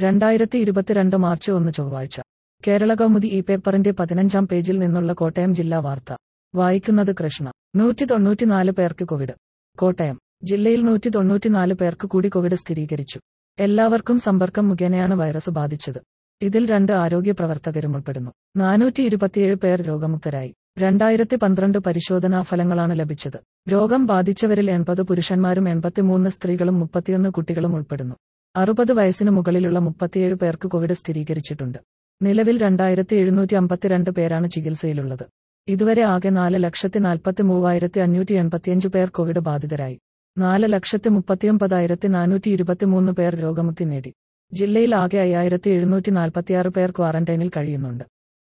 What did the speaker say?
രണ്ടായിരത്തി ഇരുപത്തിരണ്ട് മാർച്ച് ഒന്ന് ചൊവ്വാഴ്ച കേരള കൗമുദി ഈ പേപ്പറിന്റെ പതിനഞ്ചാം പേജിൽ നിന്നുള്ള കോട്ടയം ജില്ലാ വാർത്ത വായിക്കുന്നത് കൃഷ്ണ നൂറ്റി തൊണ്ണൂറ്റിനാല് പേർക്ക് കോവിഡ് കോട്ടയം ജില്ലയിൽ നൂറ്റി തൊണ്ണൂറ്റിനാല് പേർക്ക് കൂടി കോവിഡ് സ്ഥിരീകരിച്ചു എല്ലാവർക്കും സമ്പർക്കം മുഖേനയാണ് വൈറസ് ബാധിച്ചത് ഇതിൽ രണ്ട് ആരോഗ്യ പ്രവർത്തകരും ഉൾപ്പെടുന്നു നാനൂറ്റി ഇരുപത്തിയേഴ് പേർ രോഗമുക്തരായി രണ്ടായിരത്തി പന്ത്രണ്ട് പരിശോധനാ ഫലങ്ങളാണ് ലഭിച്ചത് രോഗം ബാധിച്ചവരിൽ എൺപത് പുരുഷന്മാരും എൺപത്തിമൂന്ന് സ്ത്രീകളും മുപ്പത്തിയൊന്ന് കുട്ടികളും ഉൾപ്പെടുന്നു അറുപത് വയസ്സിന് മുകളിലുള്ള മുപ്പത്തിയേഴ് പേർക്ക് കോവിഡ് സ്ഥിരീകരിച്ചിട്ടുണ്ട് നിലവിൽ രണ്ടായിരത്തി എഴുന്നൂറ്റി അമ്പത്തിരണ്ട് പേരാണ് ചികിത്സയിലുള്ളത് ഇതുവരെ ആകെ നാല് ലക്ഷത്തി നാൽപ്പത്തി മൂവായിരത്തി അഞ്ഞൂറ്റി എൺപത്തിയഞ്ച് പേർ കോവിഡ് ബാധിതരായി നാല് ലക്ഷത്തി മുപ്പത്തിയൊമ്പതായിരത്തി നാനൂറ്റി ഇരുപത്തിമൂന്ന് പേർ രോഗമുക്തി നേടി ജില്ലയിൽ ആകെ അയ്യായിരത്തി എഴുന്നൂറ്റി നാൽപ്പത്തിയാറ് പേർ ക്വാറന്റൈനിൽ കഴിയുന്നുണ്ട്